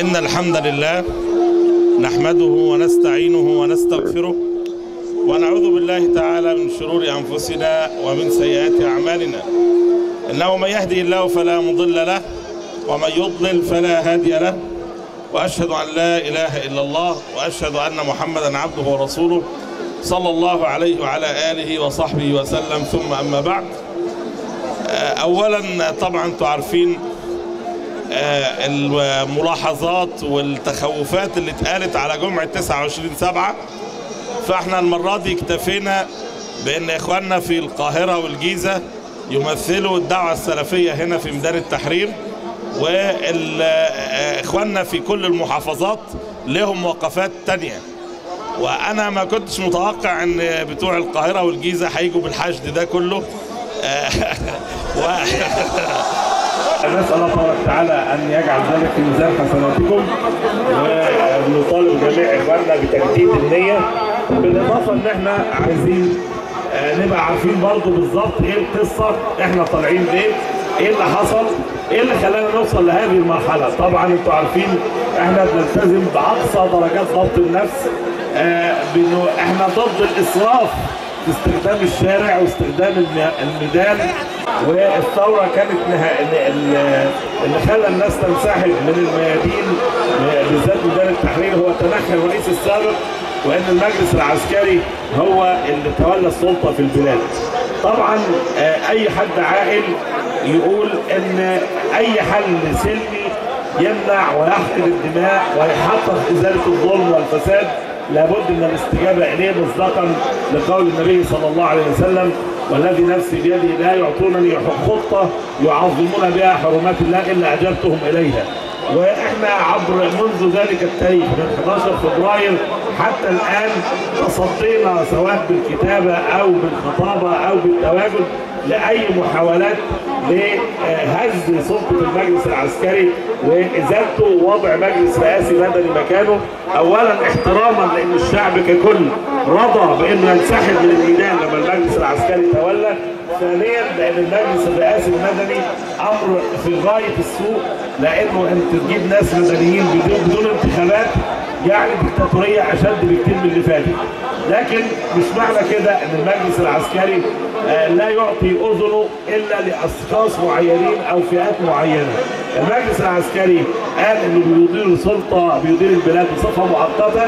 إن الحمد لله نحمده ونستعينه ونستغفره ونعوذ بالله تعالى من شرور أنفسنا ومن سيئات أعمالنا إنه من يهدي الله فلا مضل له ومن يضلل فلا هادي له وأشهد أن لا إله إلا الله وأشهد أن محمدا عبده ورسوله صلى الله عليه وعلى آله وصحبه وسلم ثم أما بعد أولا طبعا أنتم عارفين الملاحظات والتخوفات اللي اتقالت على جمعة 29 سبعة فاحنا المرة دي اكتفينا بأن إخواننا في القاهرة والجيزة يمثلوا الدعوة السلفية هنا في ميدان التحرير وإخواننا في كل المحافظات لهم وقفات تانية وأنا ما كنتش متوقع أن بتوع القاهرة والجيزة هيجوا بالحشد ده كله و... نسأل الله تبارك وتعالى أن يجعل ذلك في ميزان حسناتكم ونطالب جميع إخواننا بتجديد النية بالإضافة إن إحنا عايزين نبقى عارفين برضه بالظبط إيه القصة إحنا طالعين ليه إيه اللي حصل إيه اللي خلانا نوصل لهذه المرحلة طبعا أنتوا عارفين إحنا بنلتزم بأقصى درجات ضبط النفس آه بإنه إحنا ضد الإسراف في استخدام الشارع واستخدام الميدان والثورة كانت نها... اللي خلى الناس تنسحب من الميادين بالذات ميدان التحرير هو تنحي الرئيس السابق وان المجلس العسكري هو اللي تولى السلطة في البلاد طبعا اي حد عاقل يقول ان اي حل سلمي يمنع ويحقن الدماء ويحقق ازالة الظلم والفساد لابد من الاستجابة إليه مصداقا لقول النبي صلى الله عليه وسلم والذي نفسي بيده لا يعطونني خطة يعظمون بها حرمات الله إلا أجبتهم إليها واحنا عبر منذ ذلك التاريخ من 11 فبراير حتى الان تصدينا سواء بالكتابه او بالخطابه او بالتواجد لاي محاولات لهز سلطه المجلس العسكري وازالته ووضع مجلس رئاسي مدني مكانه اولا احتراما لان الشعب ككل رضى بانه ينسحب من الميدان لما المجلس العسكري تولى ثانيا لان المجلس الرئاسي المدني امر في غايه السوء لانه انت تجيب ناس مدنيين بدون بدون انتخابات يعني ديكتاتوريه اشد بكتير من اللي فاتت لكن مش معنى كده ان المجلس العسكري آه لا يعطي اذنه الا لاشخاص معينين او فئات معينه المجلس العسكري قال انه بيدير سلطه بيدير البلاد بصفه مؤقته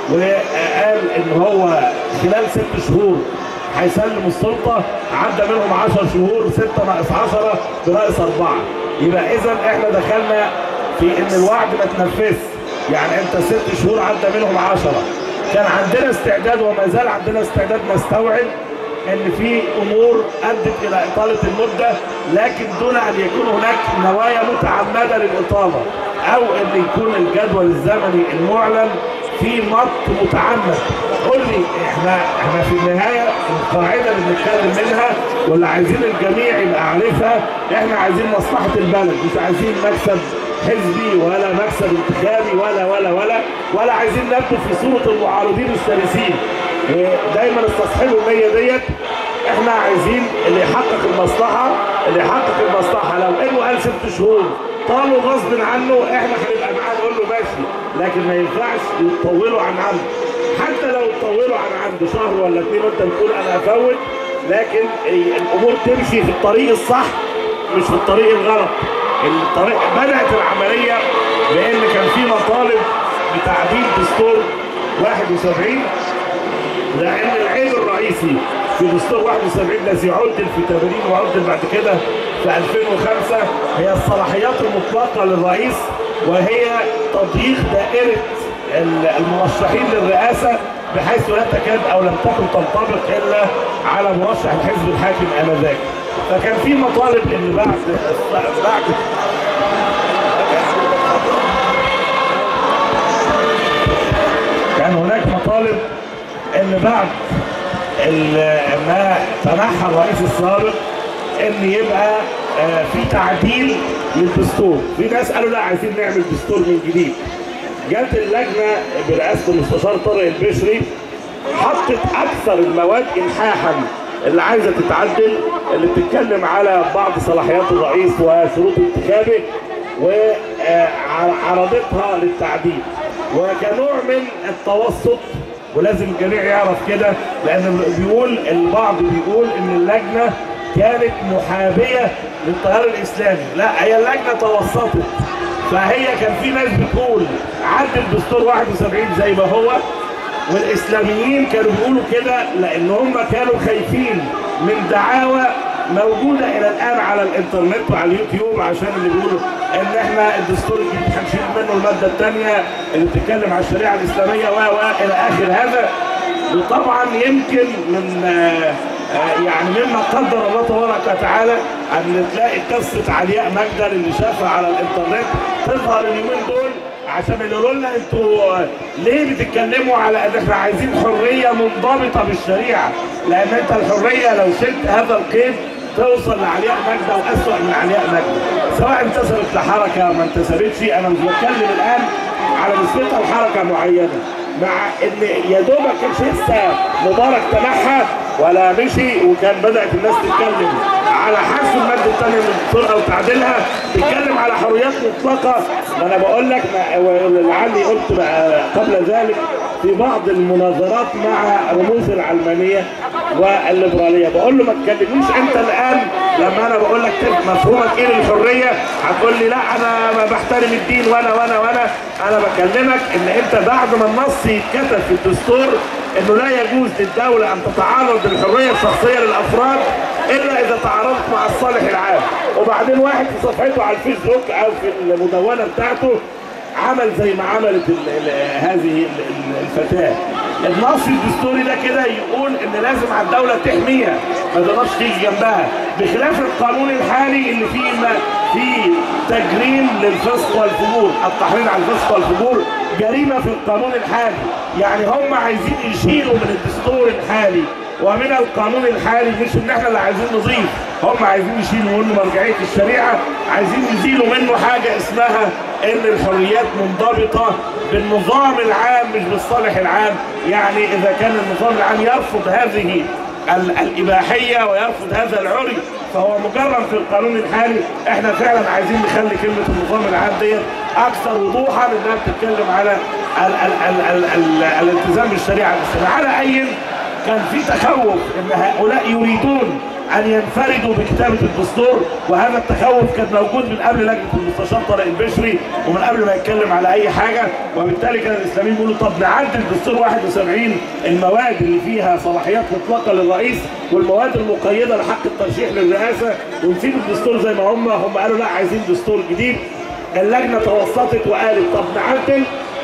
وقال ان هو خلال ست شهور هيسلم السلطه عدى منهم 10 شهور 6 ناقص 10 بناقص 4 يبقى اذا احنا دخلنا في ان الوعد ما تنفذش يعني انت ست شهور عدى منهم 10 كان عندنا استعداد وما زال عندنا استعداد نستوعب ان في امور ادت الى اطاله المده لكن دون ان يكون هناك نوايا متعمده للاطاله او ان يكون الجدول الزمني المعلن في مط متعمد قول لي احنا احنا في النهايه القاعده اللي بنتكلم منها واللي عايزين الجميع يبقى عارفها احنا عايزين مصلحه البلد مش عايزين مكسب حزبي ولا مكسب انتخابي ولا ولا ولا ولا عايزين نبدو في صوره المعارضين الشرسين دايما استصحبوا النيه ديت احنا عايزين اللي يحقق المصلحه اللي يحقق المصلحه لو انه قال ست شهور طالوا غصب عنه احنا هنبقى معاه نقول له ماشي لكن ما ينفعش يطولوا عن عنده حتى لو طولوا عن عنده شهر ولا اثنين وانت بتقول انا افوت لكن الامور تمشي في الطريق الصح مش في الطريق الغلط الطريق بدات العمليه بان كان في مطالب بتعديل دستور 71 لان العيب الرئيسي في دستور 71 الذي عدل في 80 وعدل بعد كده في 2005 هي الصلاحيات المطلقه للرئيس وهي تضييق دائره المرشحين للرئاسه بحيث لا تكاد او لم تكن تنطبق الا على مرشح الحزب الحاكم انذاك فكان في مطالب ان بعد بعد كان هناك مطالب ان بعد ما تنحى الرئيس السابق ان يبقى في تعديل للدستور في ناس قالوا لا عايزين نعمل دستور من جديد جت اللجنه برئاسه المستشار طارق البشري حطت اكثر المواد الحاحا اللي عايزه تتعدل اللي بتتكلم على بعض صلاحيات الرئيس وشروط انتخابه وعرضتها للتعديل وكنوع من التوسط ولازم الجميع يعرف كده لان بيقول البعض بيقول ان اللجنه كانت محابيه للتيار الاسلامي لا هي اللجنه توسطت فهي كان في ناس بتقول عدل دستور 71 زي ما هو والاسلاميين كانوا بيقولوا كده لان هم كانوا خايفين من دعاوى موجوده الى الان على الانترنت وعلى اليوتيوب عشان اللي بيقولوا ان احنا الدستور الجديد هنشيل منه الماده الثانيه اللي بتتكلم على الشريعه الاسلاميه و و الى اخر هذا وطبعا يمكن من آه، آه، يعني مما قدر الله تبارك وتعالى ان تلاقي قصه علياء مجدل اللي شافها على الانترنت تظهر اليومين دول عشان يقولوا لنا انتوا ليه بتتكلموا على ان احنا عايزين حريه منضبطه بالشريعه؟ لان انت الحريه لو شلت هذا القيد توصل لعلياء مجدة واسوأ من علياء مجدة سواء انتسبت لحركه ما انتسبتش انا مش بتكلم الان على نسبتها لحركه معينه مع ان يا دوبك كانش لسه مبارك تنحى ولا مشي وكان بدات الناس تتكلم على حذف الماده الثانيه من الدستور او تعديلها تتكلم على حريات مطلقه ما انا بقول لك ما- ولعلي قلت بقى قبل ذلك في بعض المناظرات مع رموز العلمانيه والليبراليه بقول له ما تكلمنيش انت الان لما انا بقول لك كده مفهومك ايه للحريه هتقول لي لا انا ما بحترم الدين وانا وانا وانا انا بكلمك ان انت بعد ما النص يتكتب في الدستور انه لا يجوز للدوله ان تتعرض للحريه الشخصيه للافراد الا اذا تعارضت مع الصالح العام وبعدين واحد في صفحته على الفيسبوك او في المدونه بتاعته عمل زي ما عملت ال ال هذه ال- ال- الفتاة النص الدستوري ده كده يقول ان لازم على الدولة تحميها ما تقدرش تيجي جنبها بخلاف القانون الحالي اللي فيه ما فيه تجريم للفسق والفجور التحريض على الفسق والفجور جريمة في القانون الحالي يعني هم عايزين يشيلوا من الدستور الحالي ومن القانون الحالي مش ان احنا اللي عايزين نضيف هم عايزين يشيلوا منه مرجعيه الشريعه عايزين يزيلوا منه حاجه اسمها ان الحريات منضبطه بالنظام العام مش بالصالح العام يعني اذا كان النظام العام يرفض هذه ال- الاباحيه ويرفض هذا العري فهو مجرم في القانون الحالي احنا فعلا عايزين نخلي كلمه النظام العام ديت اكثر وضوحا انها بتتكلم على ال ال ال ال ال الالتزام بالشريعه الاسلاميه على اي كان في تخوف ان هؤلاء يريدون ان ينفردوا بكتابه الدستور وهذا التخوف كان موجود من قبل لجنه المستشار طارق البشري ومن قبل ما يتكلم على اي حاجه وبالتالي كان الاسلاميين بيقولوا طب نعدل دستور 71 المواد اللي فيها صلاحيات مطلقه للرئيس والمواد المقيده لحق الترشيح للرئاسه ونسيب الدستور زي ما هم هم قالوا لا عايزين دستور جديد اللجنه توسطت وقالت طب نعدل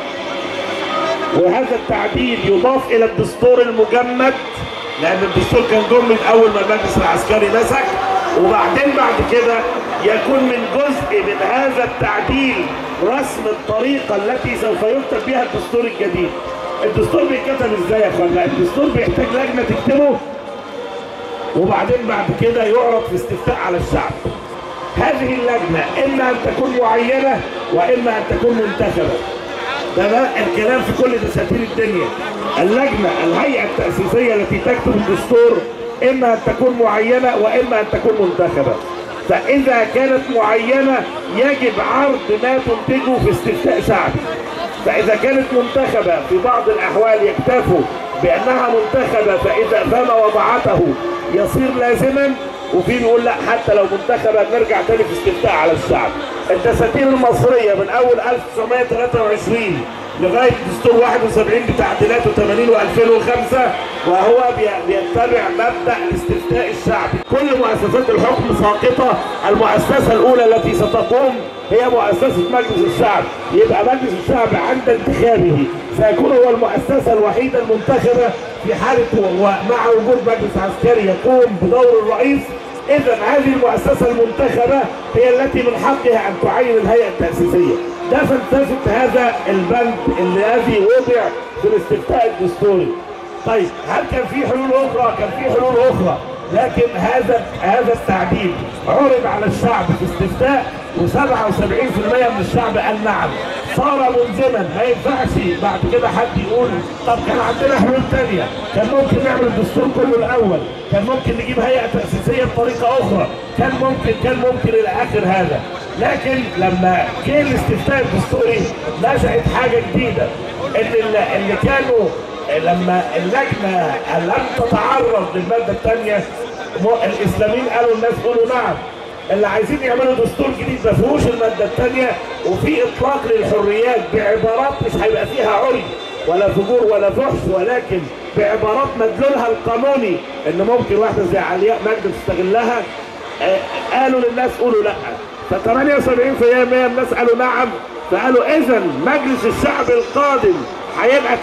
وهذا التعديل يضاف الى الدستور المجمد لان الدستور كان جمد اول ما المجلس العسكري مسك وبعدين بعد كده يكون من جزء من هذا التعديل رسم الطريقه التي سوف يكتب بها الدستور الجديد. الدستور بيتكتب ازاي يا اخوانا؟ الدستور بيحتاج لجنه تكتبه وبعدين بعد كده يعرض في استفتاء على الشعب. هذه اللجنه اما ان تكون معينه واما ان تكون منتخبه. ده ده الكلام في كل دساتير الدنيا اللجنة الهيئة التأسيسية التي تكتب الدستور إما أن تكون معينة وإما أن تكون منتخبة فإذا كانت معينة يجب عرض ما تنتجه في استفتاء شعبي فإذا كانت منتخبة في بعض الأحوال يكتفوا بأنها منتخبة فإذا فما وضعته يصير لازما وفي بيقول لا حتى لو منتخبة نرجع تاني في استفتاء على الشعب الدساتير المصرية من أول 1923 لغاية دستور 71 بتعديلاته 80 و2005 وهو بي- بيتبع مبدأ الاستفتاء الشعبي كل مؤسسات الحكم ساقطة المؤسسة الأولى التي ستقوم هي مؤسسة مجلس الشعب يبقى مجلس الشعب عند انتخابه سيكون هو المؤسسة الوحيدة المنتخبة في حالة ومع وجود مجلس عسكري يقوم بدور الرئيس اذا هذه المؤسسه المنتخبه هي التي من حقها ان تعين الهيئه التاسيسيه ده فلسفه هذا البند الذي وضع في الاستفتاء الدستوري طيب هل كان في حلول اخرى كان في حلول اخرى لكن هذا هذا التعديل عرض على الشعب في استفتاء و77% من الشعب قال نعم صار ملزما ما ينفعش بعد كده حد يقول طب كان عندنا حلول تانية كان ممكن نعمل الدستور كله الاول كان ممكن نجيب هيئه تاسيسيه بطريقه اخرى كان ممكن كان ممكن الى اخر هذا لكن لما جه الاستفتاء الدستوري نشأت حاجة جديدة ان اللي اللي كانوا لما اللجنة لم تتعرض للمادة الثانية الاسلاميين قالوا الناس قولوا نعم اللي عايزين يعملوا دستور جديد ما فيهوش المادة الثانية وفي اطلاق للحريات بعبارات مش هيبقى فيها عري ولا فجور ولا فحش ولكن بعبارات مدلولها القانوني ان ممكن واحدة زي علياء مجد تستغلها آه، قالوا للناس قولوا لا ف 78% الناس قالوا نعم فقالوا اذا مجلس الشعب القادم هيبقى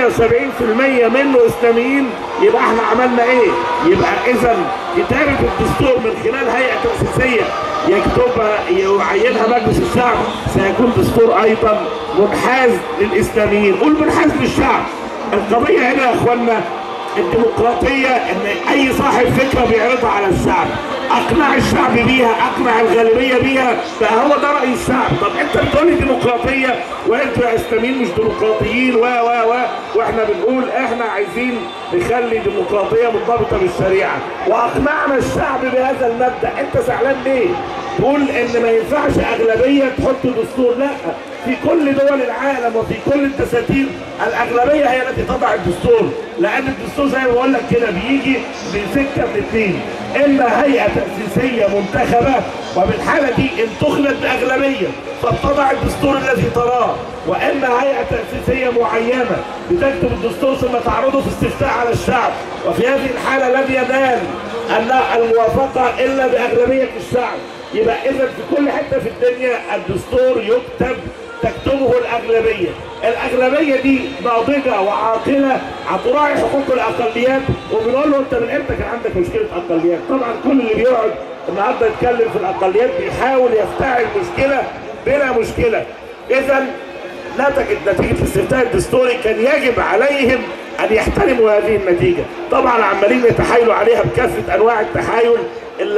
78% منه اسلاميين يبقى احنا عملنا ايه؟ يبقى اذا كتابه الدستور من خلال هيئه تاسيسيه يكتبها يعينها مجلس الشعب سيكون دستور ايضا منحاز للاسلاميين، قول منحاز للشعب. القضيه هنا يا اخوانا الديمقراطيه ان اي صاحب فكره بيعرضها على الشعب اقنع الشعب بيها اقنع الغالبيه بيها فهو ده راي الشعب طب انت بتقول لي ديمقراطيه وانتوا يا اسلاميين مش ديمقراطيين و و و واحنا بنقول احنا عايزين نخلي ديمقراطيه مرتبطه بالشريعه واقنعنا الشعب بهذا المبدا انت زعلان ليه؟ تقول ان ما ينفعش اغلبيه تحط دستور لا في كل دول العالم وفي كل الدساتير الاغلبيه هي التي تضع الدستور لان الدستور زي ما بقول لك كده بيجي من سكه من اثنين اما هيئه تاسيسيه منتخبه وبالحاله دي انتخبت باغلبيه فتضع الدستور الذي تراه واما هيئه تاسيسيه معينه بتكتب الدستور ثم تعرضه في استفتاء على الشعب وفي هذه الحاله لن ينال ان الموافقه الا باغلبيه الشعب يبقى اذا في كل حته في الدنيا الدستور يكتب تكتبه الأغلبية الأغلبية دي ناضجة وعاقلة هتراعي حقوق الأقليات وبنقول له أنت من إمتى كان عندك مشكلة أقليات طبعا كل اللي بيقعد النهارده يتكلم في الأقليات بيحاول يفتعل مشكلة بلا مشكلة إذا نتجت نتيجة الاستفتاء الدستوري كان يجب عليهم أن يحترموا هذه النتيجة طبعا عمالين يتحايلوا عليها بكافة أنواع التحايل اللي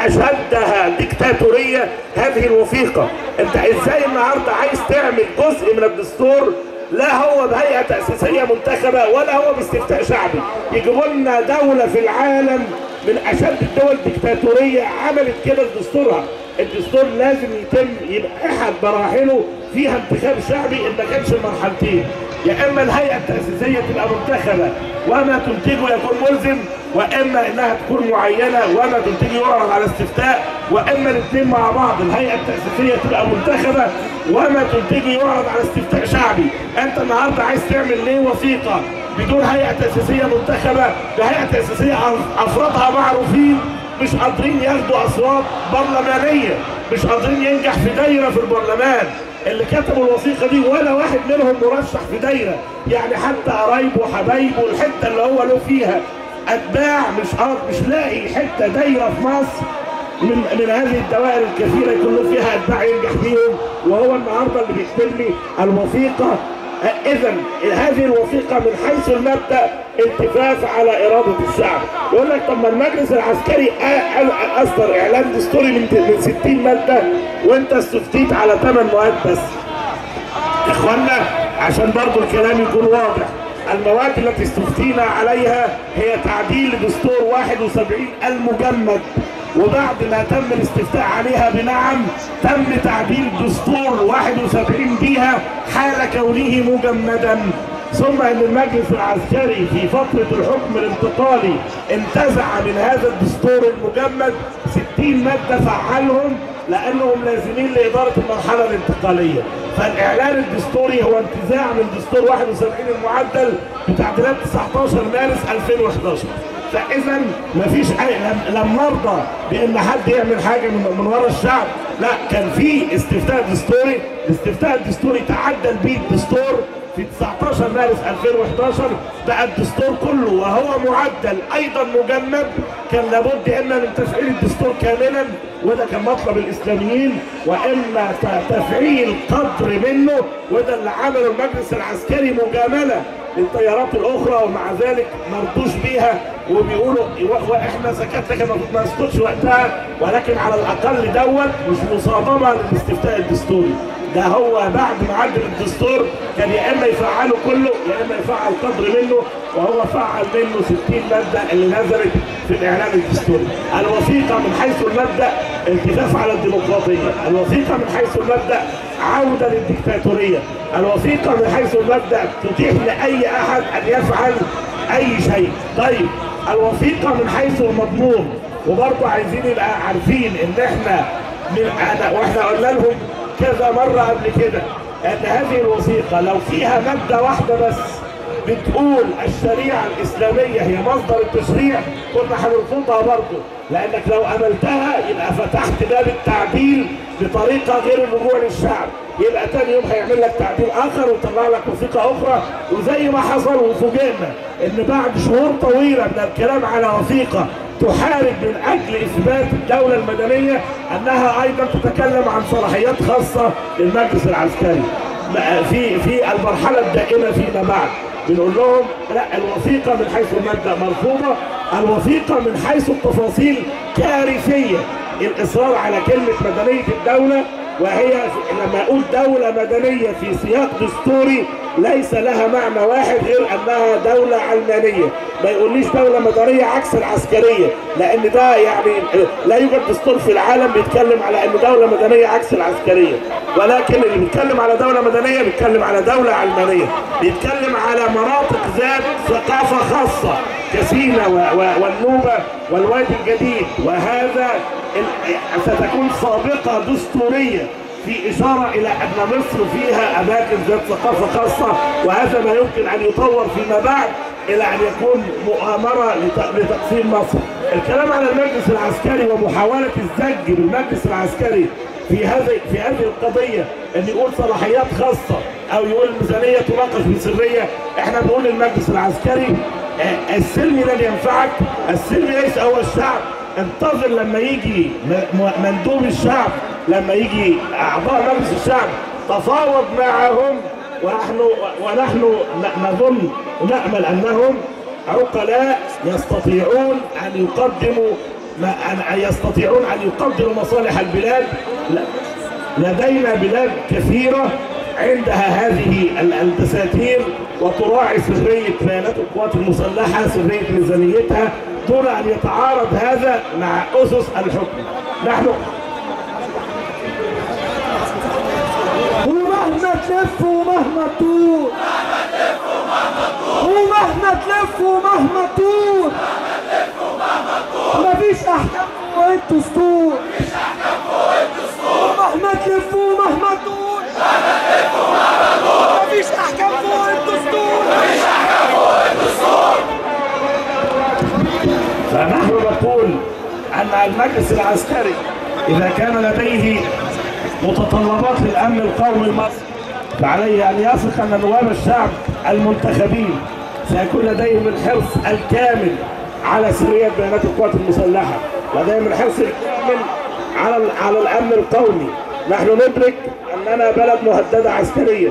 اشدها ديكتاتوريه هذه الوثيقه انت ازاي النهارده عايز تعمل جزء من الدستور لا هو بهيئه تاسيسيه منتخبه ولا هو باستفتاء شعبي يجيبوا لنا دوله في العالم من اشد الدول ديكتاتوريه عملت كده في دستورها الدستور لازم يتم يبقى احد مراحله فيها انتخاب شعبي ان ما كانش المرحلتين يا اما الهيئه التاسيسيه تبقى منتخبه وما تنتجه يكون ملزم واما انها تكون معينه وما تنتجه يعرض على استفتاء واما الاثنين مع بعض الهيئه التاسيسيه تبقى منتخبه وما تنتجه يعرض على استفتاء شعبي انت النهارده عايز تعمل ليه وثيقه بدون هيئه تاسيسيه منتخبه بهيئه تاسيسيه افرادها معروفين مش قادرين ياخدوا اصوات برلمانيه مش قادرين ينجح في دايره في البرلمان اللي كتبوا الوثيقه دي ولا واحد منهم مرشح في دايره يعني حتى قرايبه وحبايبه الحته اللي هو له فيها اتباع مش قادر مش لاقي حته دايره في مصر من من هذه الدوائر الكثيره يكون له فيها اتباع ينجح بيهم وهو النهارده اللي بيكتب لي الوثيقه اذا هذه الوثيقه من حيث المبدا التفاف على اراده الشعب يقول لك طب ما المجلس العسكري اصدر اعلان دستوري من من 60 ماده وانت استفتيت على 8 مواد بس اخوانا عشان برضو الكلام يكون واضح المواد التي استفتينا عليها هي تعديل لدستور 71 المجمد وبعد ما تم الاستفتاء عليها بنعم تم تعديل دستور 71 بها حال كونه مجمدا ثم ان المجلس العسكري في فترة الحكم الانتقالي انتزع من هذا الدستور المجمد 60 مادة فعلهم لانهم لازمين لادارة المرحلة الانتقالية فالاعلان الدستوري هو انتزاع من دستور 71 المعدل بتعديلات 19 مارس 2011 فاذا مفيش اي لم, لم نرضى بان حد يعمل حاجه من, من ورا الشعب لا كان في استفتاء دستوري الاستفتاء الدستوري تعدل به الدستور في 19 مارس 2011 بقى الدستور كله وهو معدل ايضا مجمد كان لابد اما من تفعيل الدستور كاملا وده كان مطلب الاسلاميين واما تفعيل قدر منه وده اللي عمله المجلس العسكري مجامله للتيارات الاخرى ومع ذلك ما رضوش بيها وبيقولوا واحنا سكتنا كان المفروض ما نسكتش وقتها ولكن على الاقل دوت مش مصادمه للاستفتاء الدستوري ده هو بعد ما عدل الدستور كان يا اما يفعله كله يا اما يفعل قدر منه وهو فعل منه 60 ماده اللي نزلت في الاعلان الدستوري. الوثيقه من حيث المبدا التفاف على الديمقراطيه، الوثيقه من حيث المبدا عوده للديكتاتوريه، الوثيقه من حيث المبدا تتيح لاي احد ان يفعل اي شيء. طيب الوثيقه من حيث المضمون وبرضه عايزين يبقى عارفين ان احنا من أنا واحنا قلنا لهم كذا مره قبل كده ان هذه الوثيقه لو فيها ماده واحده بس بتقول الشريعه الاسلاميه هي مصدر التشريع كنا هنرفضها برضه لانك لو عملتها يبقى فتحت باب التعديل بطريقه غير الرجوع للشعب يبقى تاني يوم هيعمل لك تعديل اخر ويطلع لك وثيقه اخرى وزي ما حصل وفوجئنا ان بعد شهور طويله من الكلام على وثيقه تحارب من اجل اثبات الدوله المدنيه انها ايضا تتكلم عن صلاحيات خاصه للمجلس العسكري في في المرحله الدائمه فيما بعد بنقول لهم لا الوثيقه من حيث المبدا مرفوضه الوثيقه من حيث التفاصيل كارثيه الاصرار على كلمه مدنيه الدوله وهي لما اقول دوله مدنيه في سياق دستوري ليس لها معنى واحد غير انها دوله علمانيه ما يقوليش دوله مدنيه عكس العسكريه لان ده يعني لا يوجد دستور في العالم بيتكلم على ان دوله مدنيه عكس العسكريه ولكن اللي بيتكلم على دوله مدنيه بيتكلم على دوله علمانيه بيتكلم على مناطق ذات ثقافه خاصه كسينا و- و- والنوبه والوادي الجديد وهذا ال- ستكون سابقه دستوريه في إشارة إلى أن مصر فيها أماكن ذات ثقافة خاصة وهذا ما يمكن أن يطور فيما بعد إلى أن يكون مؤامرة لت- لتقسيم مصر. الكلام على المجلس العسكري ومحاولة الزج بالمجلس العسكري في هذه في هذه القضية أن يقول صلاحيات خاصة أو يقول الميزانية تناقش بسرية، إحنا بنقول المجلس العسكري آه، السلم لن ينفعك، السلم ليس هو الشعب، انتظر لما يجي م- م- مندوب الشعب لما يجي اعضاء مجلس الشعب تفاوض معهم ونحن ونحن ن- نظن ونامل انهم عقلاء يستطيعون ان يقدموا ما أن يستطيعون ان يقدروا مصالح البلاد ل- لدينا بلاد كثيره عندها هذه ال- الدساتير وتراعي سريه بيانات القوات المسلحه سريه ميزانيتها دون ان يتعارض هذا مع اسس الحكم نحن ومهما تلف ومهما تدور ومهما تلف ومهما تدور مفيش احكام فوق الدستور ومهما تلف ومهما تدور مفيش احكام فوق الدستور فنحن نقول ان المجلس العسكري اذا كان لديه متطلبات للامن القومي المصري فعليه ان يثق ان نواب الشعب المنتخبين سيكون لديهم الحرص الكامل على سريه بيانات القوات المسلحه لديهم الحرص الكامل على على الامن القومي نحن ندرك اننا بلد مهدده عسكريا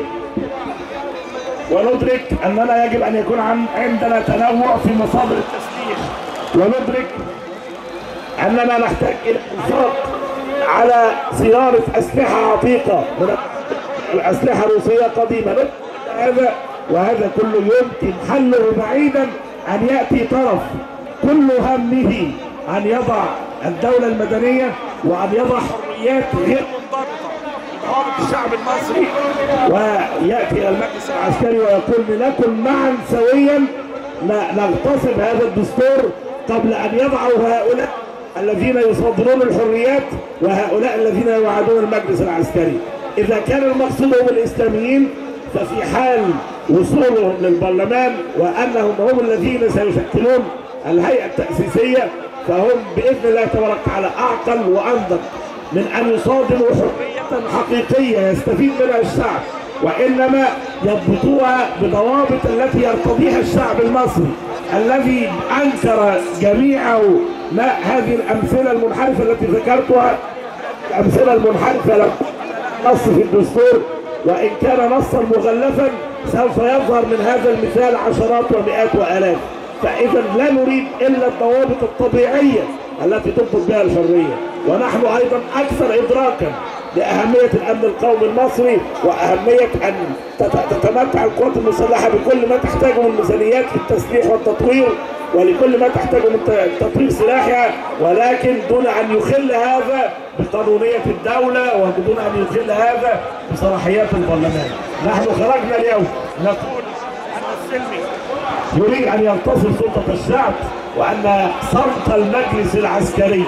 وندرك اننا يجب ان يكون عن- عندنا تنوع في مصادر التسليح وندرك اننا نحتاج الى انفاق على صيانه اسلحه عتيقه من الاسلحه الروسيه قديمه ندرك هذا وهذا كله يمكن حله بعيدا ان ياتي طرف كل همه ان يضع الدوله المدنيه وان يضع حريات غير منضبطه ضابط الشعب المصري وياتي الى المجلس العسكري ويقول لنكن معا سويا ن- نغتصب هذا الدستور قبل ان يضعوا هؤلاء الذين يصدرون الحريات وهؤلاء الذين يوعدون المجلس العسكري اذا كان المقصود هم الاسلاميين ففي حال وصولهم للبرلمان وانهم هم الذين سيشكلون الهيئه التاسيسيه فهم باذن الله تبارك وتعالى اعقل وانضج من ان يصادموا حريه حقيقيه يستفيد منها الشعب وانما يضبطوها بضوابط التي يرتضيها الشعب المصري الذي انكر جميع ما هذه الامثله المنحرفه التي ذكرتها الامثله المنحرفه لم نص في الدستور وان كان نصا مغلفا سوف يظهر من هذا المثال عشرات ومئات والاف فاذا لا نريد الا الضوابط الطبيعيه التي تضبط بها الحريه ونحن ايضا اكثر ادراكا لأهمية الأمن القومي المصري وأهمية أن تت- تتمتع القوات المسلحة بكل ما تحتاجه من ميزانيات للتسليح والتطوير ولكل ما تحتاجه من ت- تطوير سلاحها ولكن دون أن يخل هذا بقانونية الدولة ودون أن يخل هذا بصلاحيات البرلمان نحن خرجنا اليوم نقول أن السلمي يريد أن ينتصر سلطة الشعب وأن صمت المجلس العسكري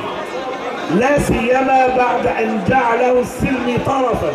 لا سيما بعد أن جعله السلمي طرفا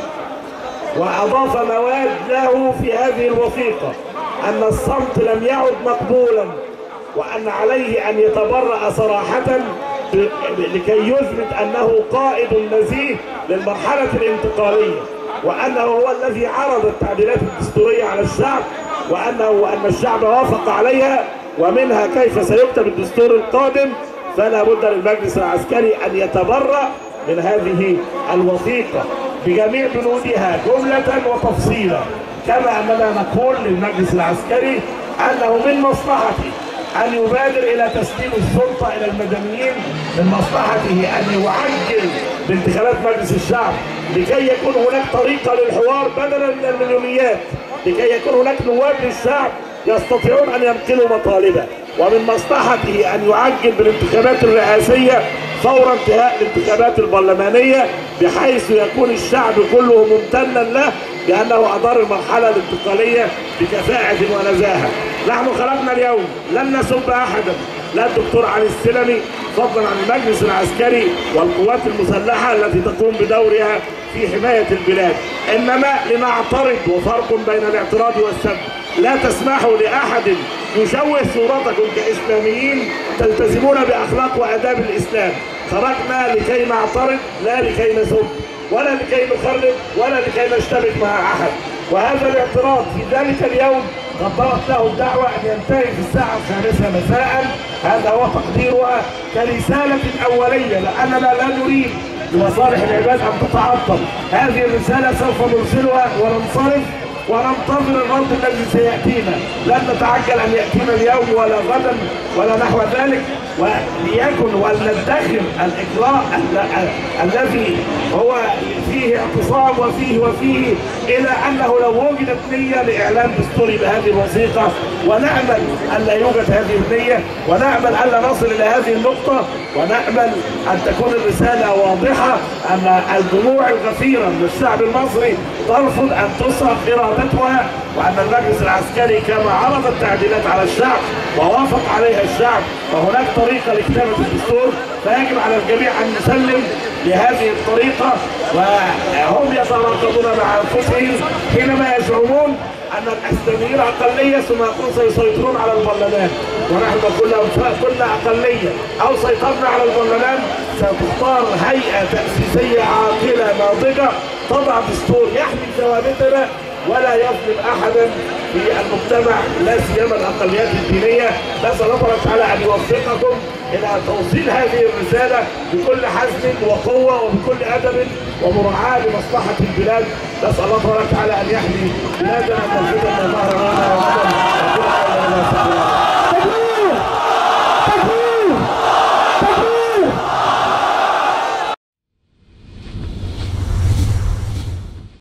وأضاف مواد له في هذه الوثيقة أن الصمت لم يعد مقبولا وأن عليه أن يتبرأ صراحة ب- ب- لكي يثبت أنه قائد نزيه للمرحلة الانتقالية وأنه هو الذي عرض التعديلات الدستورية على الشعب وأنه وأن الشعب وافق عليها ومنها كيف سيكتب الدستور القادم فلا بد للمجلس العسكري أن يتبرأ من هذه الوثيقة بجميع بنودها جملة وتفصيلا كما أننا نقول للمجلس العسكري أنه من مصلحته أن يبادر إلى تسليم السلطة إلى المدنيين من مصلحته أن يعجل بانتخابات مجلس الشعب لكي يكون هناك طريقة للحوار بدلا من المليونيات لكي يكون هناك نواب للشعب يستطيعون أن ينقلوا مطالبه ومن مصلحته أن يعجل بالانتخابات الرئاسية فور انتهاء الانتخابات البرلمانية بحيث يكون الشعب كله ممتنا له لأنه أدار المرحلة الانتقالية بكفاءة ونزاهة نحن خرجنا اليوم لن نسب أحدا لا الدكتور علي السلمي فضلا عن المجلس العسكري والقوات المسلحة التي تقوم بدورها في حماية البلاد إنما لنعترض وفرق بين الاعتراض والسب لا تسمحوا لأحد يشوه صورتكم كإسلاميين تلتزمون بأخلاق وآداب الإسلام خرجنا لكي نعترض لا لكي نسب ولا لكي نخرب ولا لكي نشتبك مع أحد وهذا الاعتراض في ذلك اليوم قدرت له الدعوة أن ينتهي في الساعة الخامسة مساء هذا هو تقديرها كرسالة أولية لأننا لا نريد لمصالح العباد أن تتعطل هذه الرسالة سوف نرسلها وننصرف وننتظر الرد الذي سيأتينا لن نتعجل أن يأتينا اليوم ولا غدا ولا نحو ذلك وليكن ولندخر الإجراء ال- الذي هو فيه اعتصام وفيه وفيه إلى أنه لو وجدت نية لإعلان دستوري بهذه الوثيقة ونأمل ألا يوجد هذه النية ونأمل ألا نصل إلى هذه النقطة ونأمل أن تكون الرسالة واضحة أن الجموع الغفيرة من الشعب المصري ترفض أن تصرف إرادتها وأن المجلس العسكري كما عرض التعديلات على الشعب ووافق عليها الشعب وهناك طريقة لكتابة الدستور فيجب على الجميع أن نسلم لهذه الطريقة وهم يتراقبون مع أنفسهم حينما يزعمون أن الإسلاميين أقلية ثم يقولون سيسيطرون على البرلمان ونحن نقول لهم سواء كنا أقلية أو سيطرنا على البرلمان ستختار هيئة تأسيسية عاقلة ناضجة تضع دستور يحمي ثوابتنا ولا يظلم احدا في المجتمع لا سيما الاقليات الدينيه نسال الله تبارك وتعالى ان يوفقكم الى توصيل هذه الرساله بكل حزم وقوه وبكل ادب ومراعاه لمصلحه البلاد نسال الله تبارك وتعالى ان يحمي بلادنا من الفتن ما ظهر منها وما بطن وكل حول ولا قوه الا بالله